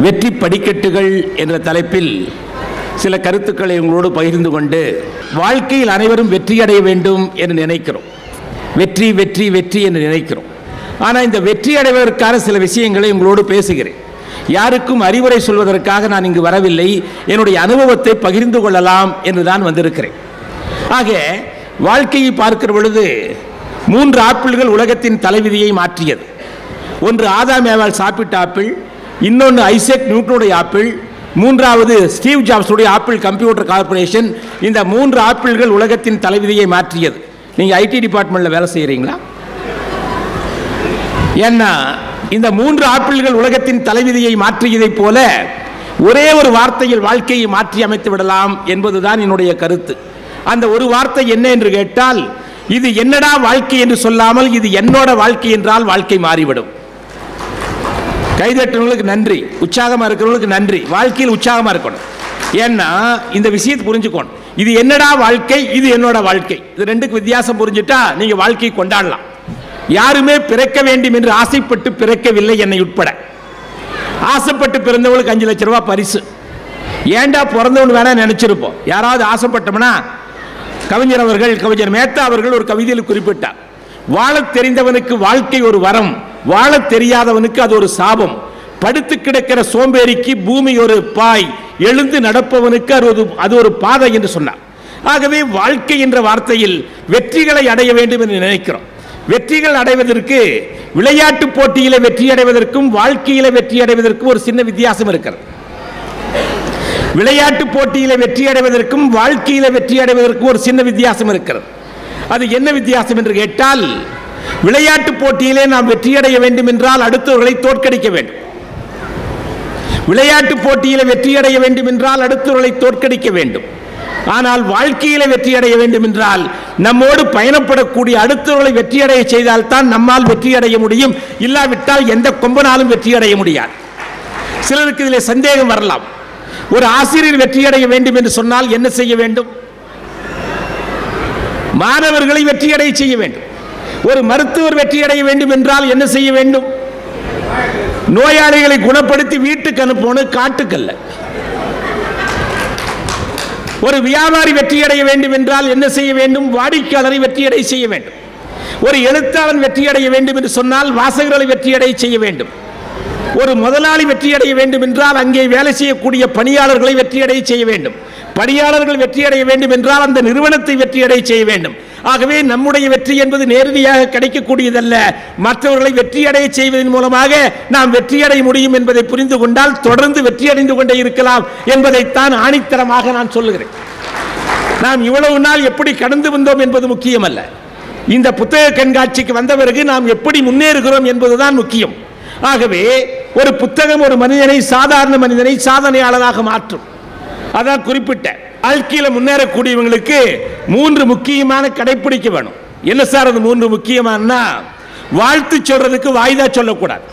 வெற்றி படிக்கட்டுகள் என்ற தலைப்பில் சில கருத்துக்களை உங்களோடு பகிர்ந்து கொண்டு வாழ்க்கையில் அனைவரும் வெற்றி அடைய வேண்டும் என்று நினைக்கிறோம் வெற்றி வெற்றி வெற்றி என்று நினைக்கிறோம் ஆனால் இந்த வெற்றி அடைவதற்கான சில விஷயங்களை உங்களோடு பேசுகிறேன் யாருக்கும் அறிவுரை சொல்வதற்காக நான் இங்கு வரவில்லை என்னுடைய அனுபவத்தை பகிர்ந்து கொள்ளலாம் என்று தான் வந்திருக்கிறேன் ஆக வாழ்க்கையை பார்க்கிற பொழுது மூன்று ஆப்பிள்கள் உலகத்தின் தலைவிதியை மாற்றியது ஒன்று ஆதாம் ஏவாள் சாப்பிட்ட ஆப்பிள் இன்னொன்று ஐசக் நியூட்டனுடைய ஆப்பிள் மூன்றாவது ஸ்டீவ் ஜாப்ஸுடைய ஆப்பிள் கம்ப்யூட்டர் கார்ப்பரேஷன் இந்த மூன்று ஆப்பிள்கள் உலகத்தின் தலைவிதியை மாற்றியது நீங்கள் ஐடி டிபார்ட்மெண்ட்டில் வேலை செய்கிறீங்களா ஏன்னா இந்த மூன்று ஆப்பிள்கள் உலகத்தின் தலைவிதியை மாற்றியதைப் போல ஒரே ஒரு வார்த்தையில் வாழ்க்கையை மாற்றி அமைத்து விடலாம் என்பதுதான் என்னுடைய கருத்து அந்த ஒரு வார்த்தை என்ன என்று கேட்டால் இது என்னடா வாழ்க்கை என்று சொல்லாமல் இது என்னோட வாழ்க்கை என்றால் வாழ்க்கை மாறிவிடும் கைதட்டுறவங்களுக்கு நன்றி உற்சாகமா இருக்கிறவங்களுக்கு நன்றி வாழ்க்கையில் உற்சாகமா இருக்கணும் ஏன்னா இந்த விஷயத்தை புரிஞ்சுக்கணும் இது என்னடா வாழ்க்கை இது என்னோட வாழ்க்கை இது ரெண்டுக்கு வித்தியாசம் புரிஞ்சுட்டா நீங்க வாழ்க்கையை கொண்டாடலாம் யாருமே பிறக்க வேண்டும் என்று ஆசைப்பட்டு பிறக்கவில்லை என்னை உட்பட ஆசைப்பட்டு பிறந்தவங்களுக்கு அஞ்சு லட்ச ரூபாய் பரிசு ஏன்டா பிறந்தவன் வேணா நினைச்சிருப்போம் யாராவது ஆசைப்பட்டோம்னா கவிஞர் அவர்கள் கவிஞர் மேத்தா அவர்கள் ஒரு கவிதையில் குறிப்பிட்டார் வாழத் தெரிந்தவனுக்கு வாழ்க்கை ஒரு வரம் வாழத் தெரியாதவனுக்கு அது ஒரு சாபம் படுத்து கிடக்கிற சோம்பேறிக்கு பூமி ஒரு பாய் எழுந்து நடப்பவனுக்கு அது ஒரு அது ஒரு பாதை என்று சொன்னார் ஆகவே வாழ்க்கை என்ற வார்த்தையில் வெற்றிகளை அடைய வேண்டும் என்று நினைக்கிறோம் வெற்றிகள் அடைவதற்கு விளையாட்டு போட்டியில வெற்றி அடைவதற்கும் வாழ்க்கையில வெற்றி அடைவதற்கும் ஒரு சின்ன வித்தியாசம் இருக்கிறது விளையாட்டு போட்டியில வெற்றி அடைவதற்கும் வாழ்க்கையில வெற்றி அடைவதற்கும் ஒரு சின்ன வித்தியாசம் இருக்கிறது அது என்ன வித்தியாசம் என்று கேட்டால் விளையாட்டு போட்டியிலே நாம் வெற்றி அடைய வேண்டும் என்றால் அடுத்தவர்களை தோற்கடிக்க வேண்டும் விளையாட்டு போட்டியில வெற்றி அடைய வேண்டும் என்றால் அடுத்தவர்களை தோற்கடிக்க வேண்டும் ஆனால் வாழ்க்கையில வெற்றி அடைய வேண்டும் என்றால் நம்மோடு பயணப்படக்கூடிய அடுத்தவர்களை வெற்றி அடைய செய்தால் தான் நம்மால் வெற்றி அடைய முடியும் இல்லாவிட்டால் எந்த கொம்பனாலும் வெற்றி அடைய முடியாது சிலருக்கு இதில் சந்தேகம் வரலாம் ஒரு ஆசிரியர் வெற்றி அடைய வேண்டும் என்று சொன்னால் என்ன செய்ய வேண்டும் மாணவர்களை வெற்றியடைய செய்ய வேண்டும் ஒரு மருத்துவர் வெற்றியடைய வேண்டும் என்றால் என்ன செய்ய வேண்டும் நோயாளிகளை குணப்படுத்தி வீட்டுக்கு அனுப்பணும் காட்டுக்கல்ல ஒரு வியாபாரி வெற்றியடைய வேண்டும் என்றால் என்ன செய்ய வேண்டும் வாடிக்கையாளரை வெற்றியடை செய்ய வேண்டும் ஒரு எழுத்தாளன் வெற்றியடைய வேண்டும் என்று சொன்னால் வாசகர்களை வெற்றியடை செய்ய வேண்டும் ஒரு முதலாளி வெற்றியடைய வேண்டும் என்றால் அங்கே வேலை செய்யக்கூடிய பணியாளர்களை வெற்றியடைய செய்ய வேண்டும் பணியாளர்கள் வெற்றியடைய வேண்டும் என்றால் அந்த நிறுவனத்தை வெற்றியடைய செய்ய வேண்டும் ஆகவே நம்முடைய வெற்றி என்பது நேரடியாக கிடைக்கக்கூடியதல்ல மற்றவர்களை வெற்றியடைய செய்வதன் மூலமாக நாம் வெற்றியடைய முடியும் என்பதை புரிந்து கொண்டால் தொடர்ந்து வெற்றியடைந்து கொண்டே இருக்கலாம் என்பதைத்தான் ஆணித்தரமாக நான் சொல்லுகிறேன் நாம் இவ்வளவு நாள் எப்படி கடந்து வந்தோம் என்பது முக்கியமல்ல இந்த புத்தக கண்காட்சிக்கு வந்த பிறகு நாம் எப்படி முன்னேறுகிறோம் என்பதுதான் முக்கியம் ஆகவே ஒரு புத்தகம் ஒரு மனிதனை சாதாரண மனிதனை சாதனையாளராக மாற்றும் அதான் குறிப்பிட்ட வாழ்க்கையில முன்னேறக்கூடியவங்களுக்கு மூன்று முக்கியமான கடைப்பிடிக்க வேணும் என்ன சார் அது மூன்று முக்கியமானா வாழ்த்து சொல்றதுக்கு வாய்தா சொல்லக்கூடாது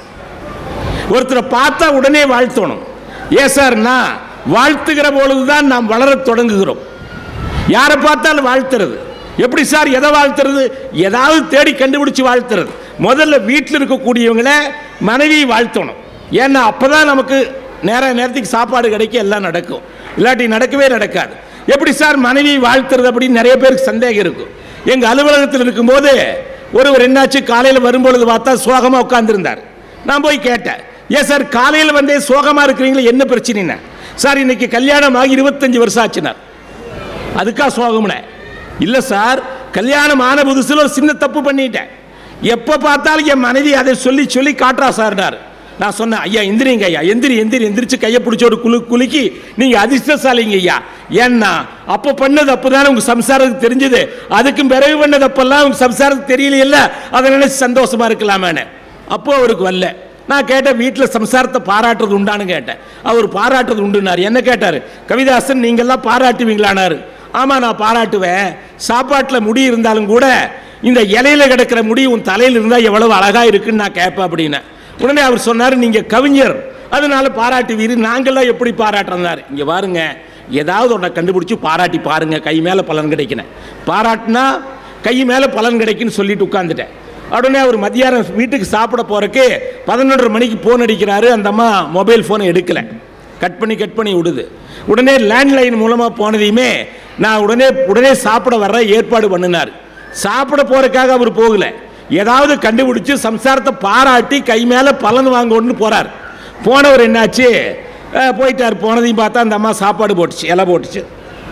ஒருத்தரை பார்த்தா உடனே வாழ்த்தணும் ஏன் சார்னா வாழ்த்துகிற பொழுதுதான் நாம் வளரத் தொடங்குகிறோம் யாரை பார்த்தாலும் வாழ்த்துறது எப்படி சார் எதை வாழ்த்துறது ஏதாவது தேடி கண்டுபிடிச்சு வாழ்த்துறது முதல்ல வீட்டில் இருக்கக்கூடியவங்கள மனைவியை வாழ்த்தணும் ஏன்னா அப்பதான் நமக்கு நேர நேரத்துக்கு சாப்பாடு கிடைக்க எல்லாம் நடக்கும் இல்லாட்டி நடக்கவே நடக்காது எப்படி சார் மனைவியை வாழ்த்துறது அப்படின்னு நிறைய பேருக்கு சந்தேகம் இருக்கும் எங்க அலுவலகத்தில் இருக்கும்போது ஒருவர் என்னாச்சு காலையில் வரும்பொழுது பார்த்தா சோகமாக உட்காந்துருந்தார் நான் போய் கேட்டேன் ஏன் சார் காலையில் வந்தே சோகமாக இருக்கிறீங்களா என்ன பிரச்சனைன்னு சார் இன்னைக்கு கல்யாணம் ஆகி இருபத்தஞ்சு வருஷம் ஆச்சுனார் அதுக்கா சோகம்னே இல்லை சார் கல்யாணம் ஆன புதுசில் ஒரு சின்ன தப்பு பண்ணிட்டேன் எப்போ பார்த்தாலும் என் மனைவி அதை சொல்லி சொல்லி காட்டுறா சார்னார் நான் சொன்னேன் ஐயா எந்திரிங்க ஐயா எந்திரி எந்திரி எந்திரிச்சு கையை பிடிச்ச ஒரு குலு குலுக்கி நீங்க அதிர்ஷ்டசாலிங்க ஐயா ஏன்னா அப்போ பண்ணது அப்பதானே உங்க சம்சாரத்துக்கு தெரிஞ்சது அதுக்கும் பிறகு பண்ணது அப்பெல்லாம் உங்க சம்சாரத்துக்கு தெரியலையில்ல அதை நினைச்சு சந்தோஷமா இருக்கலாமேன்னு அப்போ அவருக்கு வரல நான் கேட்டேன் வீட்டில் சம்சாரத்தை பாராட்டுறது உண்டான்னு கேட்டேன் அவர் பாராட்டுறது உண்டுனார் என்ன கேட்டார் கவிதாசன் நீங்கள்லாம் பாராட்டுவீங்களானாரு ஆமாம் நான் பாராட்டுவேன் சாப்பாட்டில் முடி இருந்தாலும் கூட இந்த இலையில கிடக்கிற முடி உன் தலையில் இருந்தால் எவ்வளவு அழகா இருக்குன்னு நான் கேட்பேன் அப்படின்னேன் உடனே அவர் சொன்னார் நீங்கள் கவிஞர் அதனால பாராட்டுவீர் நாங்கள்லாம் எப்படி பாராட்டுறாரு இங்கே பாருங்க ஏதாவது ஒன்றை கண்டுபிடிச்சு பாராட்டி பாருங்க கை மேலே பலன் கிடைக்கின பாராட்டினா கை மேலே பலன் கிடைக்குன்னு சொல்லிட்டு உட்காந்துட்டேன் உடனே அவர் மத்தியானம் வீட்டுக்கு சாப்பிட போறதுக்கு பதினொன்றரை மணிக்கு ஃபோன் அடிக்கிறாரு அந்த அம்மா மொபைல் ஃபோனை எடுக்கலை கட் பண்ணி கட் பண்ணி விடுது உடனே லேண்ட்லைன் மூலமாக போனதையுமே நான் உடனே உடனே சாப்பிட வர்ற ஏற்பாடு பண்ணினார் சாப்பிட போறதுக்காக அவர் போகல ஏதாவது கண்டுபிடிச்சு சம்சாரத்தை பாராட்டி கை மேலே பலன் வாங்கணும்னு போறார் போனவர் என்னாச்சு அஹ், போயிட்டார் போனதையும் பார்த்தா அந்த அம்மா சாப்பாடு போட்டுச்சு இலை போட்டுச்சு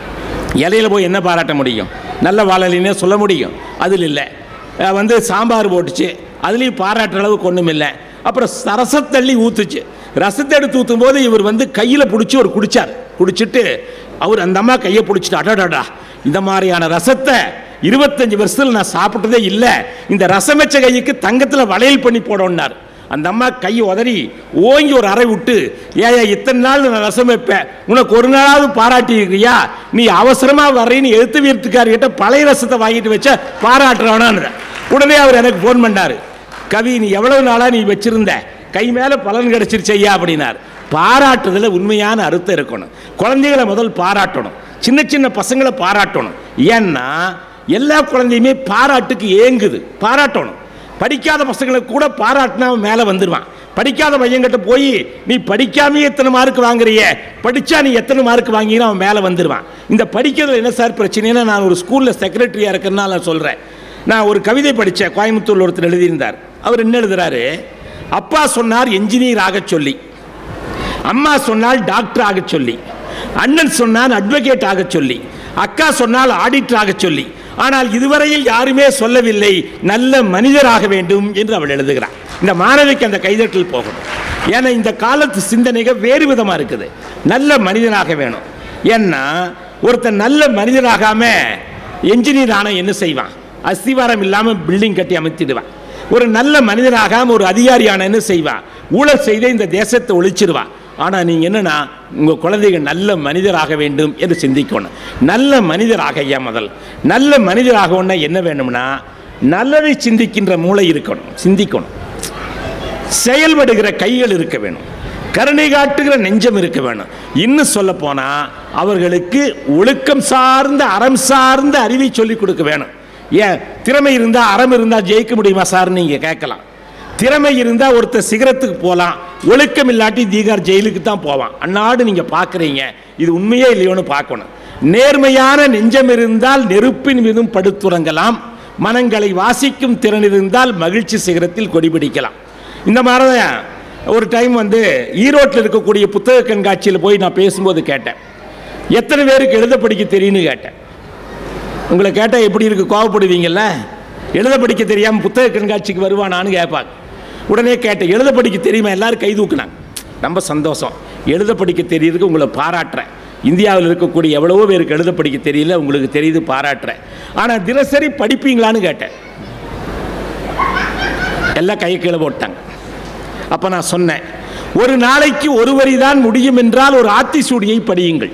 இலையில போய் என்ன பாராட்ட முடியும் நல்ல வாழலினே சொல்ல முடியும் அதில் இல்லை அஹ் வந்து சாம்பார் போட்டுச்சு அதுலேயும் பாராட்டுற அளவுக்கு ஒன்றும் இல்லை அப்புறம் ரசத்தள்ளி ஊற்றுச்சு ரசத்தை எடுத்து ஊற்றும் போது இவர் வந்து கையில் பிடிச்சி ஒரு குடிச்சார் குடிச்சிட்டு அவர் அந்த அம்மா கையை பிடிச்சிட்டு அடடடா இந்த மாதிரியான ரசத்தை இருபத்தஞ்சு வருஷத்தில் நான் சாப்பிட்டதே இல்லை இந்த ரசம் வச்ச கைக்கு தங்கத்தில் வளையல் பண்ணி போடணுன்னார் அந்த அம்மா கையை உதறி ஓங்கி ஒரு அறை விட்டு ஏயா இத்தனை நாள் நான் ரசம் வைப்பேன் உனக்கு ஒரு நாளாவது பாராட்டி இருக்கிறியா நீ அவசரமா வர்றேன்னு எழுத்து வீர்த்துக்காரிகிட்ட பழைய ரசத்தை வாங்கிட்டு வச்ச பாராட்டுறவனான்னு உடனே அவர் எனக்கு ஃபோன் பண்ணாரு கவி நீ எவ்வளவு நாளா நீ வச்சிருந்த கை மேல பலன் கிடைச்சிருச்சு ஐயா அப்படின்னார் பாராட்டுதல உண்மையான அர்த்தம் இருக்கணும் குழந்தைகளை முதல் பாராட்டணும் சின்ன சின்ன பசங்களை பாராட்டணும் ஏன்னா எல்லா குழந்தையுமே பாராட்டுக்கு ஏங்குது பாராட்டணும் படிக்காத பசங்களை கூட பாராட்டினா அவன் மேலே வந்துடுவான் படிக்காத பையன்கிட்ட போய் நீ படிக்காமே எத்தனை மார்க் வாங்குறிய படிச்சா நீ எத்தனை மார்க் வாங்கினா அவன் மேலே வந்துடுவான் இந்த படிக்கிறதுல என்ன சார் பிரச்சனைனா நான் ஒரு ஸ்கூலில் செக்ரட்டரியாக இருக்கிறனால நான் சொல்கிறேன் நான் ஒரு கவிதை படித்தேன் கோயம்புத்தூர்ல ஒருத்தர் எழுதியிருந்தார் அவர் என்ன எழுதுறாரு அப்பா சொன்னார் என்ஜினியர் ஆகச் சொல்லி அம்மா சொன்னால் டாக்டர் ஆகச் சொல்லி அண்ணன் சொன்னான் அட்வொகேட் ஆகச் சொல்லி அக்கா சொன்னால் ஆடிட்டர் ஆகச் சொல்லி ஆனால் இதுவரையில் யாருமே சொல்லவில்லை நல்ல மனிதராக வேண்டும் என்று அவள் எழுதுகிறார் இந்த மாணவிக்கு அந்த கைதட்டல் போகணும் ஏன்னா இந்த காலத்து சிந்தனைகள் வேறு விதமா இருக்குது நல்ல மனிதனாக வேணும் ஏன்னா ஒருத்தன் நல்ல மனிதனாகாம என்ஜினியர் ஆன என்ன செய்வான் அஸ்திவாரம் இல்லாம பில்டிங் கட்டி அமைத்திடுவான் ஒரு நல்ல மனிதனாகாம ஒரு அதிகாரியான என்ன செய்வான் ஊழல் செய்த இந்த தேசத்தை ஒழிச்சிருவான் ஆனால் நீங்கள் என்னன்னா உங்கள் குழந்தைகள் நல்ல மனிதராக வேண்டும் என்று சிந்திக்கணும் நல்ல மனிதராக ஐயா முதல் நல்ல மனிதராக என்ன வேணும்னா நல்லதை சிந்திக்கின்ற மூளை இருக்கணும் சிந்திக்கணும் செயல்படுகிற கைகள் இருக்க வேணும் கருணை காட்டுகிற நெஞ்சம் இருக்க வேணும் இன்னும் சொல்ல போனா அவர்களுக்கு ஒழுக்கம் சார்ந்த அறம் சார்ந்த அறிவை சொல்லிக் கொடுக்க வேணும் ஏன் திறமை இருந்தா அறம் இருந்தா ஜெயிக்க முடியுமா சார் நீங்க கேட்கலாம் திறமை இருந்தா ஒருத்தர் சிகரத்துக்கு போகலாம் ஒழுக்கம் இல்லாட்டி தீகார் ஜெயிலுக்கு தான் போவான் அந்நாடு நீங்க பார்க்குறீங்க இது உண்மையே இல்லையோன்னு பார்க்கணும் நேர்மையான நெஞ்சம் இருந்தால் நெருப்பின் மீதும் படுத்துறங்கலாம் மனங்களை வாசிக்கும் திறன் இருந்தால் மகிழ்ச்சி சிகரத்தில் கொடிபிடிக்கலாம் இந்த மாதிரி தான் ஒரு டைம் வந்து ஈரோட்டில் இருக்கக்கூடிய புத்தக கண்காட்சியில் போய் நான் பேசும்போது கேட்டேன் எத்தனை பேருக்கு எழுத படிக்க தெரியும்னு கேட்டேன் உங்களை கேட்டால் எப்படி இருக்கு கோவப்படுவீங்கல்ல எழுத படிக்க தெரியாமல் புத்தக கண்காட்சிக்கு வருவானான்னு கேட்பாங்க உடனே கேட்டேன் எழுத படிக்க தெரியுமா எல்லாரும் கை தூக்குனாங்க ரொம்ப சந்தோஷம் எழுத படிக்க தெரியுறதுக்கு உங்களை பாராட்டுறேன் இந்தியாவில் இருக்கக்கூடிய எவ்வளவோ பேருக்கு எழுத படிக்க தெரியல உங்களுக்கு தெரியுது பாராட்டுறேன் ஆனால் தினசரி படிப்பீங்களான்னு கேட்டேன் எல்லாம் கை கீழே போட்டாங்க அப்போ நான் சொன்னேன் ஒரு நாளைக்கு ஒரு வரி தான் முடியும் என்றால் ஒரு ஆத்திசூடியை படியுங்கள்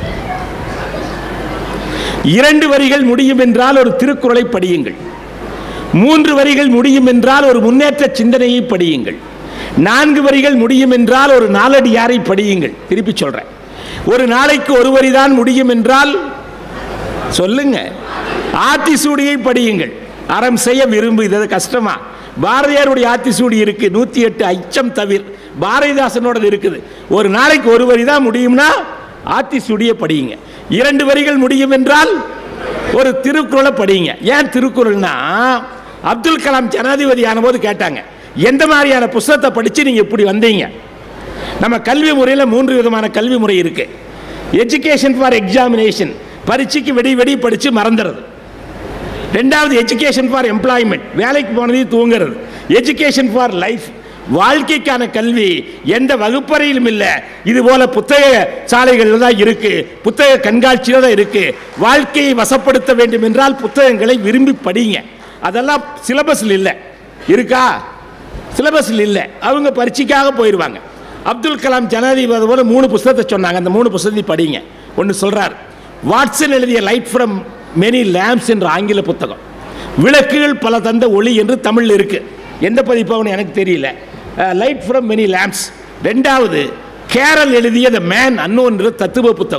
இரண்டு வரிகள் முடியும் என்றால் ஒரு திருக்குறளை படியுங்கள் மூன்று வரிகள் முடியும் என்றால் ஒரு முன்னேற்ற சிந்தனையை படியுங்கள் நான்கு வரிகள் முடியும் என்றால் ஒரு நாலடியாரை படியுங்கள் திருப்பி சொல்றேன் ஒரு நாளைக்கு ஒரு வரி தான் முடியும் என்றால் சொல்லுங்க ஆத்திசூடியை படியுங்கள் அறம் செய்ய விரும்பு இது கஷ்டமா பாரதியாருடைய ஆத்திசூடி இருக்கு நூத்தி எட்டு அச்சம் தவிர பாரதிதாசனோடது இருக்குது ஒரு நாளைக்கு ஒரு வரி தான் முடியும்னா ஆத்திசூடியை படியுங்க இரண்டு வரிகள் முடியும் என்றால் ஒரு திருக்குறளை படியுங்க ஏன் திருக்குறள்னா அப்துல் கலாம் ஜனாதிபதி ஆனபோது கேட்டாங்க எந்த மாதிரியான புஸ்தகத்தை படிச்சு நீங்க இப்படி வந்தீங்க நம்ம கல்வி முறையில் மூன்று விதமான கல்வி முறை இருக்கு எஜுகேஷன் ஃபார் எக்ஸாமினேஷன் பரீட்சைக்கு வெடி வெடி படிச்சு மறந்துடுறது ரெண்டாவது எஜுகேஷன் ஃபார் எம்ப்ளாய்மெண்ட் வேலைக்கு போனதையும் தூங்குறது எஜுகேஷன் ஃபார் லைஃப் வாழ்க்கைக்கான கல்வி எந்த வகுப்பறையிலும் இல்லை இது போல புத்தக சாலைகள் தான் இருக்கு புத்தக கண்காட்சியில தான் இருக்கு வாழ்க்கையை வசப்படுத்த வேண்டும் என்றால் புத்தகங்களை விரும்பி படிங்க அதெல்லாம் சிலபஸில் இல்லை இருக்கா சிலபஸில் இல்லை அவங்க பரீட்சைக்காக போயிடுவாங்க அப்துல் கலாம் ஜனாதிபதி போல மூணு புஸ்தகத்தை சொன்னாங்க அந்த மூணு புஸ்தகத்தை படிங்க ஒன்று சொல்றார் வாட்சன் எழுதிய லைட் ஃப்ரம் மெனி லேம்ப்ஸ் என்ற ஆங்கில புத்தகம் விளக்குகள் பல தந்த ஒளி என்று தமிழில் இருக்கு எந்த பதிப்பாகனு எனக்கு தெரியல லைட் ஃப்ரம் மெனி லேம்ப்ஸ் ரெண்டாவது கேரல் எழுதிய த மேன் அன்னோன்ற தத்துவ புத்தகம்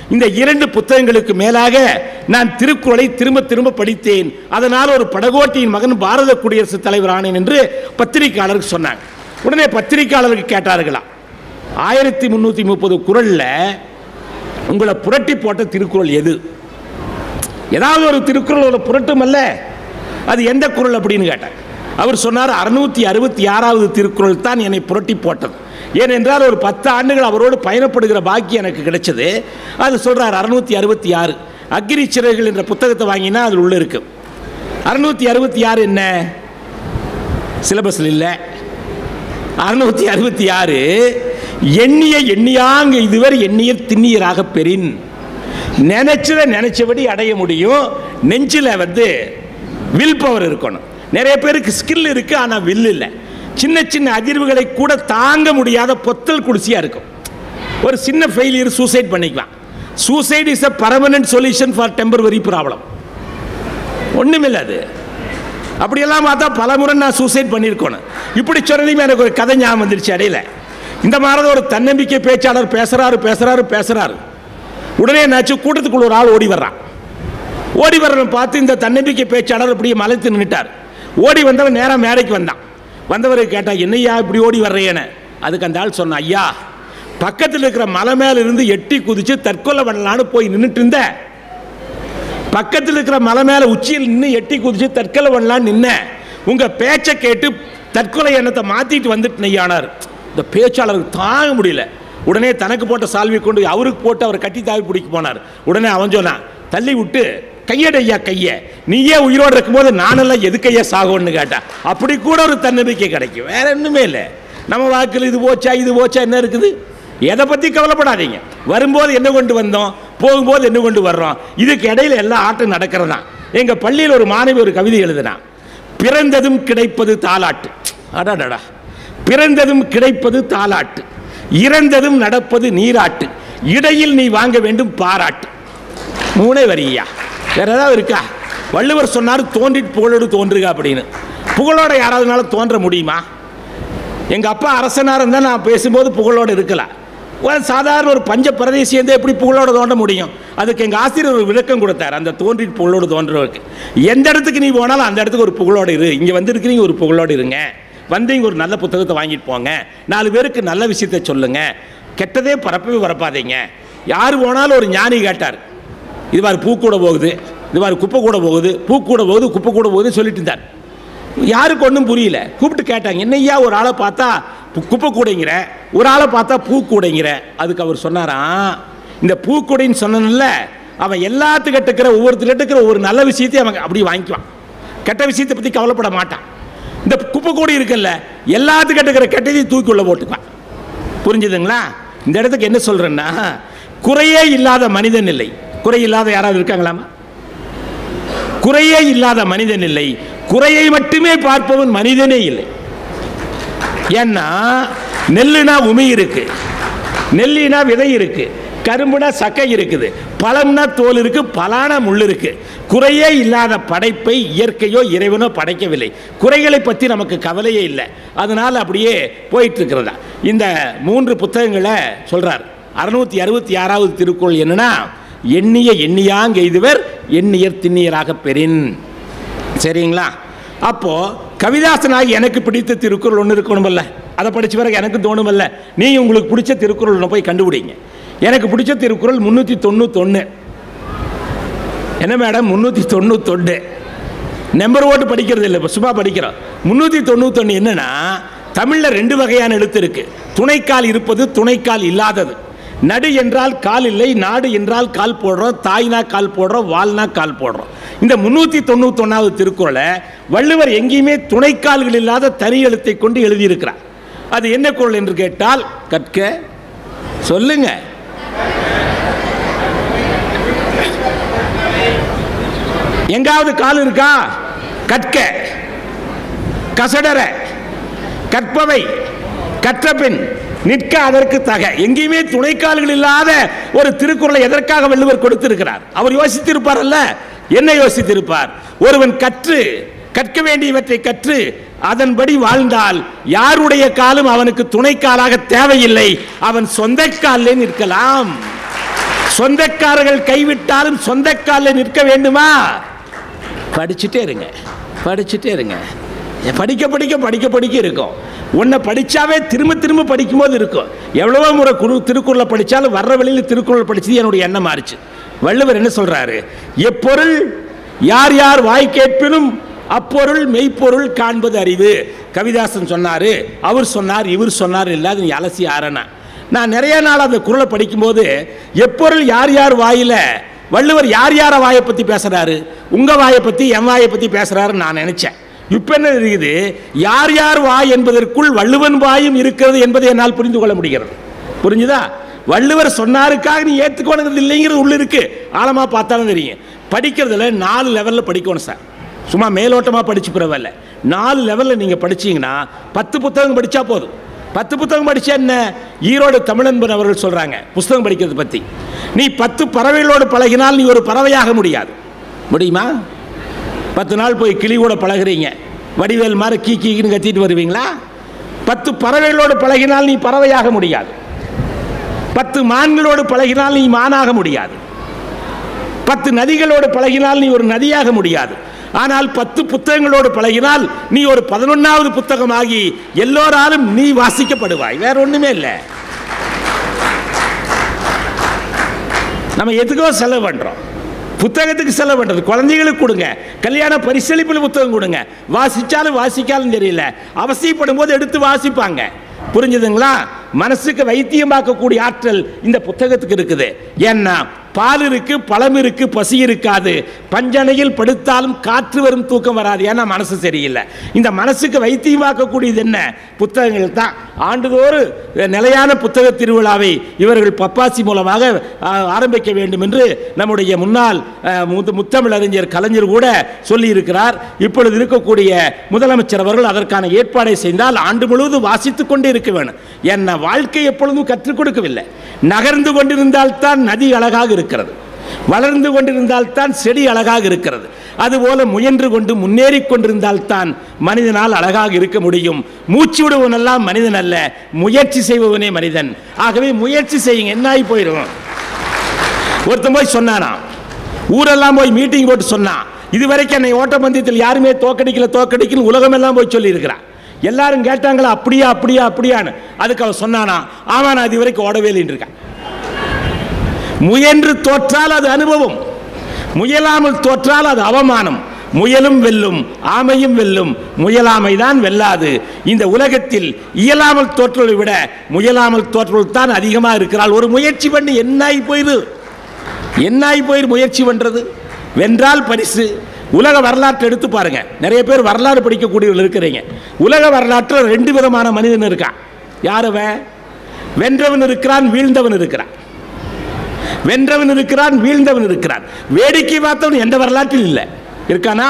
இந்த இரண்டு புத்தகங்களுக்கு மேலாக நான் திருக்குறளை திரும்ப திரும்ப படித்தேன் அதனால் ஒரு படகோட்டியின் மகன் பாரத குடியரசுத் தலைவர் ஆனேன் என்று பத்திரிகையாளருக்கு சொன்னாங்க உடனே பத்திரிகையாளருக்கு கேட்டார்களாம் ஆயிரத்தி முந்நூற்றி முப்பது குரலில் உங்களை புரட்டி போட்ட திருக்குறள் எது ஏதாவது ஒரு திருக்குறள் ஒரு புரட்டும் அல்ல அது எந்த குறள் அப்படின்னு கேட்டார் அவர் சொன்னார் அறுநூத்தி அறுபத்தி ஆறாவது திருக்குறள் தான் என்னை புரட்டி போட்டது ஏனென்றால் ஒரு பத்து ஆண்டுகள் அவரோடு பயணப்படுகிற பாக்கியம் எனக்கு கிடைச்சது அது சொல்றார் அறுநூத்தி அறுபத்தி ஆறு அக்னி சிறகுகள் என்ற புத்தகத்தை வாங்கினா அதில் உள்ள இருக்கு அறுநூத்தி அறுபத்தி ஆறு என்ன சிலபஸில் இல்லை அறுநூத்தி அறுபத்தி ஆறு எண்ணிய எண்ணியாங்க இதுவரை எண்ணிய திண்ணியராக பெறின் நினைச்சத நினைச்சபடி அடைய முடியும் நெஞ்சில் வந்து வில் பவர் இருக்கணும் நிறைய பேருக்கு ஸ்கில் இருக்கு ஆனா வில் இல்லை சின்ன சின்ன அதிர்வுகளை கூட தாங்க முடியாத பொத்தல் குடிசியா இருக்கும் ஒரு சின்ன ஃபெயிலியர் சூசைட் பண்ணிக்குவான் suicide is a permanent solution for temporary problem ஒண்ணுமில்ல அது அப்படியெல்லாம் பார்த்தா பல முறை நான் சூசைட் பண்ணியிருக்கணும் இப்படி சொன்னதையும் எனக்கு ஒரு கதை ஞாபகம் வந்துருச்சு இடையில இந்த மாதிரி ஒரு தன்னம்பிக்கை பேச்சாளர் பேசுறாரு பேசுறாரு பேசுறாரு உடனே என்னாச்சு கூட்டத்துக்குள்ள ஒரு ஆள் ஓடி வர்றான் ஓடி வர்றவன் பார்த்து இந்த தன்னம்பிக்கை பேச்சாளர் அப்படியே மலைத்து நின்னுட்டார் ஓடி வந்தவன் நேரா மேடைக்கு வந்தான் வந்தவர் கேட்டா என்னய்யா இப்படி ஓடி வர்றேன்னு அதுக்கு அந்த ஆள் சொன்னான் ஐயா பக்கத்தில் இருக்கிற மலை மேல இருந்து எட்டி குதிச்சு தற்கொலை பண்ணலான்னு போய் நின்றுட்டு இருந்த பக்கத்தில் இருக்கிற மலை மேல உச்சியில் நின்று எட்டி குதிச்சு தற்கொலை பண்ணலான்னு நின்ன உங்க பேச்சை கேட்டு தற்கொலை எண்ணத்தை மாத்திட்டு வந்துட்டு நெய்யானார் இந்த பேச்சாளருக்கு தாங்க முடியல உடனே தனக்கு போட்ட சால்வி கொண்டு அவருக்கு போட்டு அவர் கட்டி தாவி பிடிக்க போனார் உடனே அவன் சொன்னான் தள்ளி விட்டு கையடையா கைய நீயே உயிரோடு இருக்கும்போது நானெல்லாம் எதுக்கையா சாகும்னு கேட்டான் அப்படி கூட ஒரு தன்னம்பிக்கை கிடைக்கும் வேற ஒண்ணுமே இல்லை நம்ம வாக்கில் இது போச்சா இது போச்சா என்ன இருக்குது எதை பத்தி கவலைப்படாதீங்க வரும்போது என்ன கொண்டு வந்தோம் போகும்போது என்ன கொண்டு வர்றோம் இதுக்கு இடையில எல்லா ஆட்டும் நடக்கிறதா எங்க பள்ளியில் ஒரு மாணவி ஒரு கவிதை எழுதினான் பிறந்ததும் கிடைப்பது தாலாட்டு அடாடா பிறந்ததும் கிடைப்பது தாலாட்டு இறந்ததும் நடப்பது நீராட்டு இடையில் நீ வாங்க வேண்டும் பாராட்டு மூணே வரியா வேற ஏதாவது இருக்கா வள்ளுவர் சொன்னார் தோன்றிட்டு புகழோடு தோன்றுக அப்படின்னு புகழோட யாராவதுனால தோன்ற முடியுமா எங்க அப்பா அரசனாக இருந்தால் நான் பேசும்போது புகழோடு இருக்கலாம் ஒரு சாதாரண ஒரு பஞ்ச பிரதேசி வந்து எப்படி புகழோடு தோன்ற முடியும் அதுக்கு எங்கள் ஆசிரியர் ஒரு விளக்கம் கொடுத்தார் அந்த தோன்றி புகழோடு தோன்றவருக்கு எந்த இடத்துக்கு நீ போனாலும் அந்த இடத்துக்கு ஒரு புகழோடு இரு இங்கே வந்திருக்கிறீங்க ஒரு புகழோடு இருங்க வந்தீங்க ஒரு நல்ல புத்தகத்தை வாங்கிட்டு போங்க நாலு பேருக்கு நல்ல விஷயத்தை சொல்லுங்க கெட்டதே பரப்பவே பரப்பாதீங்க யார் போனாலும் ஒரு ஞானி கேட்டார் இது மாதிரி பூ கூட போகுது இது மாதிரி குப்பை கூட போகுது பூ கூட போகுது குப்பை கூட போகுது சொல்லிட்டு இருந்தார் யாருக்கு ஒன்றும் புரியல கூப்பிட்டு கேட்டாங்க என்னய்யா ஒரு ஆளை பார்த்தா கு- குப்பை கூடைங்கிற ஒரு ஆளை பார்த்தா பூ கூடைங்கிற அதுக்கு அவர் சொன்னாராம் இந்த பூ கூடைன்னு சொன்னல அவன் எல்லாத்துக்கிட்ட இருக்கிற ஒவ்வொருத்தர்கிட்ட இருக்கிற ஒவ்வொரு நல்ல விஷயத்தையும் அவன் அப்படியே வாங்கிக்குவான் கெட்ட விஷயத்தை பற்றி கவலைப்பட மாட்டான் இந்த குப்பை கூடை இருக்குல்ல எல்லாத்துக்கிட்ட இருக்கிற கெட்டதையும் தூக்கி உள்ள போட்டுக்குவான் புரிஞ்சுதுங்களா இந்த இடத்துக்கு என்ன சொல்றேன்னா குறையே இல்லாத மனிதன் இல்லை குறை இல்லாத யாராவது இருக்காங்களாமா குறையே இல்லாத மனிதன் இல்லை குறையை மட்டுமே பார்ப்பவன் மனிதனே இல்லை ஏன்னா நெல்லுனா உமி இருக்கு நெல்லினா விதை இருக்கு கரும்புனா சக்கை இருக்குது பழம்னா தோல் இருக்கு பலான முள் இருக்கு குறையே இல்லாத படைப்பை இயற்கையோ இறைவனோ படைக்கவில்லை குறைகளை பற்றி நமக்கு கவலையே இல்லை அதனால அப்படியே போயிட்டு இருக்கிறதா இந்த மூன்று புத்தகங்களை சொல்றார் அறுநூத்தி அறுபத்தி ஆறாவது திருக்குறள் என்னன்னா எண்ணிய எண்ணியாங்க இதுவர் எண்ணியர் திண்ணியராக பெறின் சரிங்களா அப்போ கவிதாசனாகி எனக்கு பிடித்த திருக்குறள் ஒன்று இருக்கணுமல்ல அதை படிச்ச பிறகு எனக்கு தோணுமல்ல நீங்க உங்களுக்கு பிடிச்ச திருக்குறள் ஒண்ணு போய் கண்டுபிடிங்க எனக்கு பிடிச்ச திருக்குறள் முன்னூற்றி தொண்ணூத்தொன்று என்ன மேடம் முன்னூற்றி தொண்ணூத்தொன்று நம்பர் ஓட்டு படிக்கிறது இல்லை இப்போ சும்மா படிக்கிறோம் முன்னூற்றி தொண்ணூத்தொன்று என்னன்னா தமிழில் ரெண்டு வகையான எழுத்து இருக்கு துணைக்கால் இருப்பது துணைக்கால் இல்லாதது நடு என்றால் கால் இல்லை நாடு என்றால் கால் போடுறோம் தாய்னா கால் போடுறோம் வால்னா கால் போடுறோம் இந்த முன்னூற்றி தொண்ணூத்தொன்னாவது திருக்குறளை வள்ளுவர் எங்கேயுமே துணைக்கால்கள் இல்லாத தனி எழுத்தை கொண்டு எழுதியிருக்கிறார் அது என்ன குறள் என்று கேட்டால் கற்க சொல்லுங்க எங்காவது கால் இருக்கா கற்க கசடர கற்பவை கற்றபின் நிற்க அதற்கு தக எங்கேயுமே துணைக்கால்கள் இல்லாத ஒரு திருக்குறளை எதற்காக வள்ளுவர் கொடுத்திருக்கிறார் அவர் யோசித்திருப்பார்ல என்ன யோசித்திருப்பார் ஒருவன் கற்று கற்க வேண்டியவற்றை கற்று அதன்படி வாழ்ந்தால் யாருடைய காலும் அவனுக்கு துணைக்காலாக தேவையில்லை அவன் சொந்த காலிலே நிற்கலாம் சொந்தக்காரர்கள் கைவிட்டாலும் சொந்தக்காலில் நிற்க வேண்டுமா படிச்சுட்டே இருங்க படிச்சுட்டே இருங்க ஏன் படிக்க படிக்க படிக்க படிக்க இருக்கும் உன்னை படிச்சாவே திரும்ப திரும்ப படிக்கும்போது இருக்கும் எவ்வளவோ முறை குரு திருக்குறளை படித்தாலும் வர்ற வழியில் திருக்குறள் படிச்சது என்னுடைய எண்ணம் மாறிச்சு வள்ளுவர் என்ன சொல்றாரு எப்பொருள் யார் யார் வாய் கேட்பினும் அப்பொருள் மெய்ப்பொருள் காண்பது அறிவு கவிதாசன் சொன்னாரு அவர் சொன்னார் இவர் சொன்னார் இல்லாத நீ அலசி ஆறனா நான் நிறைய நாள் அந்த குறளை படிக்கும்போது எப்பொருள் யார் யார் வாயில வள்ளுவர் யார் யார வாயை பத்தி பேசுறாரு உங்க வாயை பத்தி என் வாயை பத்தி பேசுறாருன்னு நான் நினைச்சேன் இப்ப என்ன இருக்குது யார் யார் வாய் என்பதற்குள் வள்ளுவன் வாயும் இருக்கிறது என்பதை என்னால் புரிந்து கொள்ள முடிகிறது புரிஞ்சுதா வள்ளுவர் சொன்னாருக்காக நீ ஏத்துக்கணுங்கிறது இல்லைங்கிறது உள்ள இருக்கு ஆழமா பார்த்தாலும் தெரியும் படிக்கிறதுல நாலு லெவல்ல படிக்கணும் சார் சும்மா மேலோட்டமா படிச்சு பரவாயில்ல நாலு லெவல்ல நீங்க படிச்சீங்கன்னா பத்து புத்தகம் படிச்சா போதும் பத்து புத்தகம் படிச்சா என்ன ஈரோடு தமிழன்பன் அவர்கள் சொல்றாங்க புஸ்தகம் படிக்கிறது பத்தி நீ பத்து பறவைகளோடு பழகினால் நீ ஒரு பறவையாக முடியாது முடியுமா பத்து நாள் போய் கிளி கூட பழகுறீங்க வடிவேல் மாதிரி கீ கீன்னு கத்திட்டு வருவீங்களா பத்து பறவைகளோடு பழகினால் நீ பறவையாக முடியாது பத்து மான்களோடு பழகினால் நீ மானாக முடியாது பத்து நதிகளோடு பழகினால் நீ ஒரு நதியாக முடியாது ஆனால் பத்து புத்தகங்களோடு பழகினால் நீ ஒரு பதினொன்னாவது புத்தகமாகி எல்லோராலும் நீ வாசிக்கப்படுவாய் வேற ஒண்ணுமே இல்லை நம்ம எதுக்கோ செலவு பண்றோம் புத்தகத்துக்கு செலவு பண்றது குழந்தைகளுக்கு கொடுங்க கல்யாண பரிசளிப்பில் புத்தகம் கொடுங்க வாசிச்சாலும் வாசிக்காலும் தெரியல அவசியப்படும் போது எடுத்து வாசிப்பாங்க புரிஞ்சுதுங்களா மனசுக்கு வைத்தியமாக்கக்கூடிய ஆற்றல் இந்த புத்தகத்துக்கு இருக்குது ஏன்னா பால் இருக்கு பழம் இருக்கு பசி இருக்காது பஞ்சனையில் படுத்தாலும் காற்று வரும் தூக்கம் வராது ஏன்னா மனசு சரியில்லை இந்த மனசுக்கு வைத்தியமாக்கக்கூடியது என்ன புத்தகங்கள் தான் ஆண்டுதோறும் நிலையான புத்தக திருவிழாவை இவர்கள் பப்பாசி மூலமாக ஆ, ஆரம்பிக்க வேண்டும் என்று நம்முடைய முன்னாள் ஆ, முத்த- முத்தமிழறிஞர் கலைஞர் கூட சொல்லியிருக்கிறார் இப்பொழுது இருக்கக்கூடிய முதலமைச்சர் அவர்கள் அதற்கான ஏற்பாடை செய்தால் ஆண்டு முழுவதும் வாசித்துக் கொண்டே இருக்க வேண்டும் என்ன வாழ்க்கை எப்பொழுதும் கற்றுக் கொடுக்கவில்லை நகர்ந்து கொண்டிருந்தால் தான் நதி அழகாக இருக்கிறது வளர்ந்து கொண்டிருந்தால் தான் செடி அழகாக இருக்கிறது அதுபோல முயன்று கொண்டு முன்னேறி கொண்டிருந்தால் தான் மனிதனால் அழகாக இருக்க முடியும் மூச்சு விடுவனெல்லாம் மனிதன் அல்ல முயற்சி செய்பவனே மனிதன் ஆகவே முயற்சி செய்யுங்க என்ன ஆகி போயிடும் ஒருத்தன் போய் சொன்னானா ஊரெல்லாம் போய் மீட்டிங் போட்டு சொன்னான் இதுவரைக்கும் என்னை ஓட்டப்பந்தயத்தில் யாருமே தோக்கடிக்கல தோக்கடிக்கல உலகமெல்லாம் போய் சொல்லி இருக்கிறான் எல்லாரும் கேட்டாங்களா அப்படியா அப்படியா அப்படியான்னு அதுக்கு அவன் சொன்னானா ஆமா நான் இது வரைக்கும் ஓடவே இல்லைன்னு இருக்கான் முயன்று தோற்றால் அது அனுபவம் முயலாமல் தோற்றால் அது அவமானம் முயலும் வெல்லும் ஆமையும் வெல்லும் முயலாமை தான் வெல்லாது இந்த உலகத்தில் இயலாமல் தோற்றலை விட முயலாமல் தோற்றல் தான் அதிகமாக இருக்கிறாள் ஒரு முயற்சி பண்ணி என்னாகி போயிரு என்னாகி போயிரு முயற்சி பண்றது வென்றால் பரிசு உலக வரலாற்றை எடுத்து பாருங்க நிறைய பேர் வரலாறு படிக்கக்கூடியவர்கள் இருக்கிறீங்க உலக வரலாற்றில் ரெண்டு விதமான மனிதன் இருக்கான் யாரவன் வென்றவன் இருக்கிறான் வீழ்ந்தவன் இருக்கிறான் வென்றவன் இருக்கிறான் வீழ்ந்தவன் இருக்கிறான் வேடிக்கை பார்த்தவன் எந்த வரலாற்றில் இல்லை இருக்கானா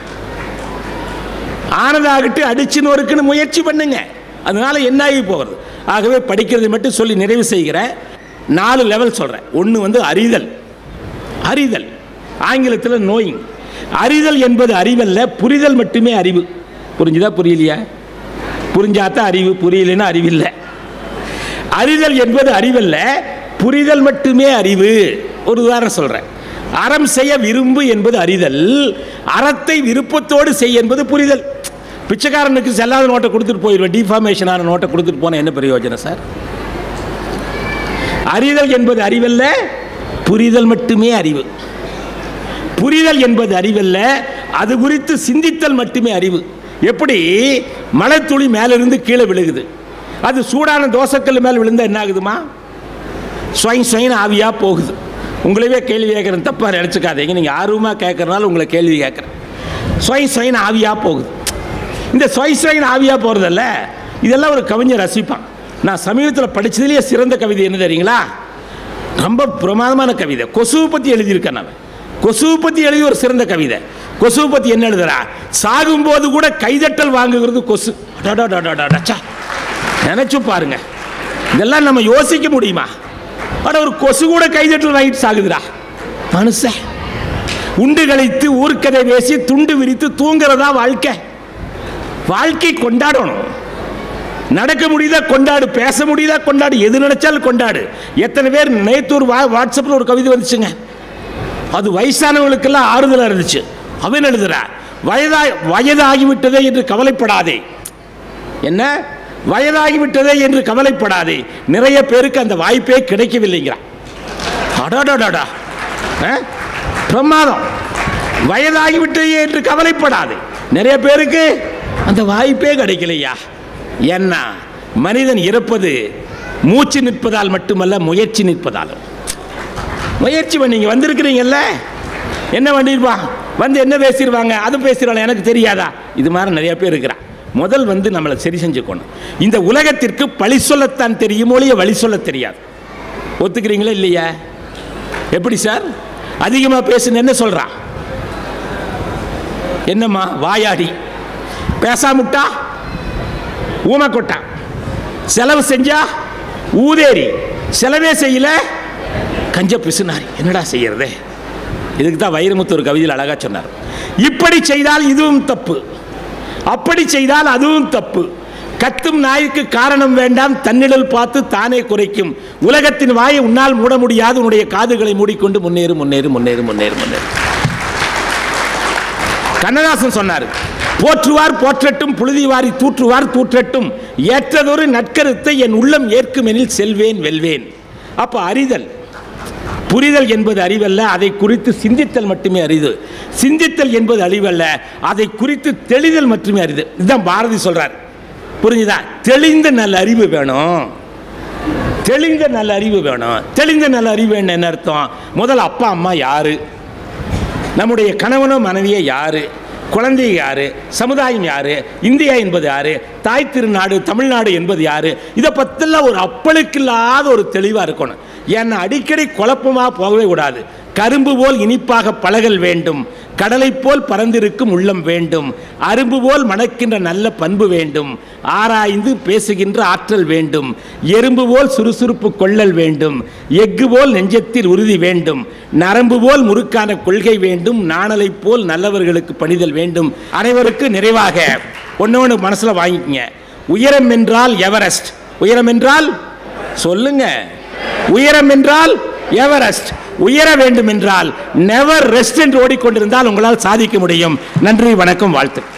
ஆனதாகட்டு அடிச்சு நொறுக்குன்னு முயற்சி பண்ணுங்க அதனால என்ன ஆகி போகிறது ஆகவே படிக்கிறதை மட்டும் சொல்லி நிறைவு செய்கிறேன் நாலு லெவல் சொல்றேன் ஒன்று வந்து அறிதல் அறிதல் ஆங்கிலத்தில் நோயிங் அறிதல் என்பது அறிவல்ல புரிதல் மட்டுமே அறிவு புரிஞ்சுதா புரியலையா புரிஞ்சாதான் அறிவு புரியலைன்னா அறிவில்லை அறிதல் என்பது அறிவல்ல புரிதல் மட்டுமே அறிவு ஒரு உதாரணம் சொல்றேன் அறம் செய்ய விரும்பு என்பது அறிதல் அறத்தை விருப்பத்தோடு செய் என்பது புரிதல் பிச்சைக்காரனுக்கு செல்லாத நோட்டை கொடுத்துட்டு போயிடுவேன் டிஃபார்மேஷனான நோட்டை கொடுத்துட்டு போன என்ன பிரயோஜனம் சார் அறிதல் என்பது அறிவல்ல புரிதல் மட்டுமே அறிவு புரிதல் என்பது அறிவல்ல அது குறித்து சிந்தித்தல் மட்டுமே அறிவு எப்படி மழைத்துளி மேலிருந்து கீழே விழுகுது அது சூடான தோசைக்கல் மேல் விழுந்தா என்ன ஆகுதுமா ஸ்வயம் ஸ்வயம் ஆவியாக போகுது உங்களவே கேள்வி கேட்குறேன் தப்பாக நினச்சிக்காதீங்க நீங்கள் ஆர்வமாக கேட்குறனால உங்களை கேள்வி கேட்குறேன் ஸ்வயம் ஸ்வயம் ஆவியாக போகுது இந்த ஸ்வயம் ஸ்வயம் ஆவியாக போகிறதல்ல இதெல்லாம் ஒரு கவிஞர் ரசிப்பான் நான் சமீபத்தில் படிச்சதுலேயே சிறந்த கவிதை என்ன தெரியுங்களா ரொம்ப பிரமாதமான கவிதை கொசுவை பற்றி எழுதியிருக்கேன் நான் கொசுவை பற்றி எழுதி ஒரு சிறந்த கவிதை கொசுவை பற்றி என்ன எழுதுறா சாகும்போது கூட கைதட்டல் வாங்குகிறது கொசு அடடடடடடா, ச்சே. நினைச்சு பாருங்க இதெல்லாம் நம்ம யோசிக்க முடியுமா அட ஒரு கொசு கூட கைதட்டல் வாங்கிட்டு சாகுதுடா மனுஷன் உண்டு கழித்து ஊர்க்கதை பேசி துண்டு விரித்து தூங்குறதா வாழ்க்கை வாழ்க்கை கொண்டாடணும் நடக்க முடியுதா கொண்டாடு பேச முடியுதா கொண்டாடு எது நினைச்சாலும் கொண்டாடு எத்தனை பேர் நேத்து ஒரு வா வாட்ஸ்அப்பில் ஒரு கவிதை வந்துச்சுங்க அது வயசானவங்களுக்கெல்லாம் ஆறுதலாக இருந்துச்சு அவன் எழுதுறா வயதா வயதாகிவிட்டதே என்று கவலைப்படாதே என்ன வயதாகிவிட்டதே என்று கவலைப்படாதே நிறைய பேருக்கு அந்த வாய்ப்பே கிடைக்கவில்லைங்கிறான் அடாடாடாடா ஆ? பிரமாதம் வயதாகிவிட்டதே என்று கவலைப்படாதே நிறைய பேருக்கு அந்த வாய்ப்பே கிடைக்கலையா என்ன மனிதன் இறப்பது மூச்சு நிற்பதால் மட்டுமல்ல முயற்சி நிற்பதாலும் முயற்சி பண்ணி நீங்க வந்திருக்கிறீங்கல்ல என்ன பண்ணிருப்பான் வந்து என்ன பேசிடுவாங்க அது பேசிடுவாங்க எனக்கு தெரியாதா இது மாதிரி நிறைய பேர் இருக்கிறான் முதல் வந்து நம்மளை சரி செஞ்சுக்கணும் இந்த உலகத்திற்கு பழி சொல்லத்தான் தெரியும் ஒழிய வழி சொல்ல தெரியாது ஒத்துக்கிறீங்களா இல்லையா எப்படி சார் அதிகமாக பேசுன்னு என்ன சொல்றான் என்னம்மா வாயாடி பேசாமுட்டா ஊமக்கொட்டா செலவு செஞ்சா ஊதேரி செலவே செய்யல கஞ்ச பிசுனாரி என்னடா செய்யறது இதுக்கு தான் வைரமுத்து ஒரு கவிதையில் அழகா சொன்னார் இப்படி செய்தால் இதுவும் தப்பு அப்படி செய்தால் அதுவும் தப்பு கத்தும் நாய்க்கு காரணம் வேண்டாம் தன்னிடல் பார்த்து தானே குறைக்கும் உலகத்தின் வாயை உன்னால் மூட முடியாது உன்னுடைய காதுகளை மூடிக்கொண்டு முன்னேறு முன்னேறு முன்னேறு முன்னேறு முன்னேறு கண்ணதாசன் சொன்னார் போற்றுவார் போற்றட்டும் புழுதி வாரி தூற்றுவார் தூற்றட்டும் ஏற்றதொரு நற்கருத்தை என் உள்ளம் ஏற்கும் எனில் செல்வேன் வெல்வேன் அப்ப அறிதல் புரிதல் என்பது அறிவல்ல அதை குறித்து சிந்தித்தல் மட்டுமே அறிது சிந்தித்தல் என்பது அறிவல்ல அதை குறித்து தெளிதல் மட்டுமே அறிது இதுதான் பாரதி சொல்றார் புரிஞ்சுதா தெளிந்த நல்ல அறிவு வேணும் தெளிந்த நல்ல அறிவு வேணும் தெளிந்த நல்ல அறிவு என்ன என்ன அர்த்தம் முதல்ல அப்பா அம்மா யாரு நம்முடைய கணவனோ மனைவியோ யாரு குழந்தை யாரு சமுதாயம் யாரு இந்தியா என்பது யாரு தாய் திருநாடு தமிழ்நாடு என்பது யாரு இதை பற்றிலாம் ஒரு அப்பளுக்கில்லாத ஒரு தெளிவாக இருக்கணும் ஏன்னா அடிக்கடி குழப்பமாக போகவே கூடாது கரும்பு போல் இனிப்பாக பழகல் வேண்டும் கடலை போல் பறந்திருக்கும் உள்ளம் வேண்டும் அரும்பு போல் மணக்கின்ற நல்ல பண்பு வேண்டும் ஆராய்ந்து பேசுகின்ற ஆற்றல் வேண்டும் எறும்பு போல் சுறுசுறுப்பு கொள்ளல் வேண்டும் எஃகு போல் நெஞ்சத்தில் உறுதி வேண்டும் நரம்பு போல் முறுக்கான கொள்கை வேண்டும் நாணலை போல் நல்லவர்களுக்கு பணிதல் வேண்டும் அனைவருக்கு நிறைவாக ஒன்று ஒன்று மனசில் வாங்கிக்கங்க உயரம் என்றால் எவரெஸ்ட் உயரம் என்றால் சொல்லுங்க உயரம் என்றால் எவரெஸ்ட் உயர வேண்டும் என்றால் நெவர் ரெஸ்ட் என்று ஓடிக்கொண்டிருந்தால் உங்களால் சாதிக்க முடியும் நன்றி வணக்கம் வாழ்த்து